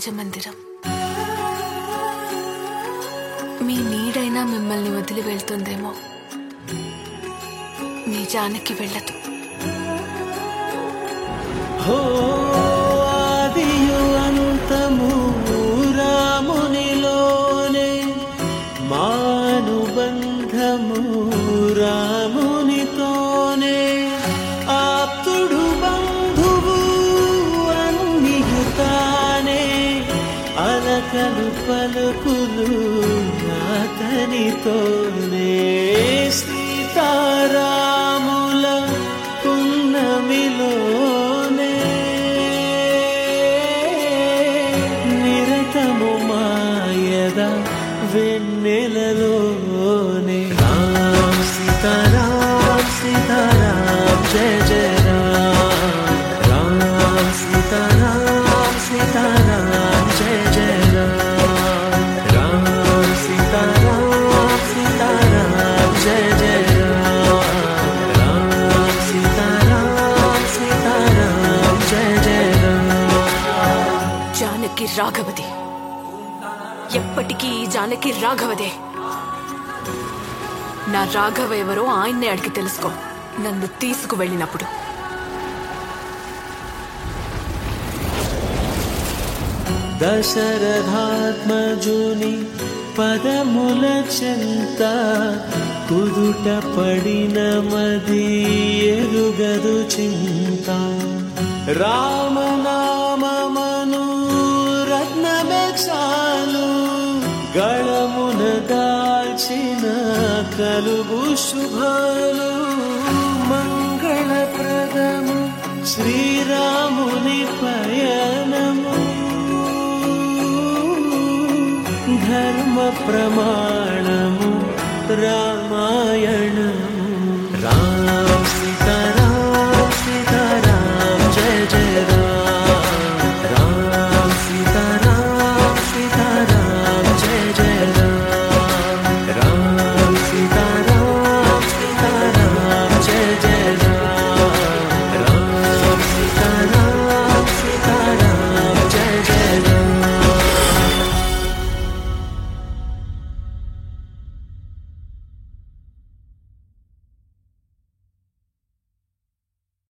మందిరం మీ నీడైనా మిమ్మల్ని వదిలి వెళ్తుందేమో మీ జానకి వెళ్ళదు హో ఆదియు అంతము రామునిలోనే మానుబంధము రామునితోనే ఆప్తుడు బంధువు అన్నియుతానే అలకలు పలుకులు అతనితోనే సీతారాముల పున్నమిలోనే నిరతము మాయద వెన్నెలలోనే రామ్ సీతారాం సీతారాం జయ జయ రామ్ రామ్ సీతారాం సీతారాం జయ జయ రామ్ రామ్ సీతారాం సీతారాం జయ జయ రామ్ రామ్ సీతారాం సీతారాం జయ జయ రామ్ జానకి రాఘవది ఎప్పటికీ ఈ జానకి రాఘవదే నా రాఘవ ఎవరో ఆయన్నే అడిగి తెలుసుకో నన్ను తీసుకువెళ్ళినప్పుడు దశరథాత్మజుని పదముల చెంత కుదుట పడిన మది ఎరుగదు చింత రామనామమను రత్నమే చాలు గళమున దాల్చిన కలుగు శుభాలు మంగళప్రదము శ్రీరాముని పయనము ధర్మ ప్రమాణము రామాయణము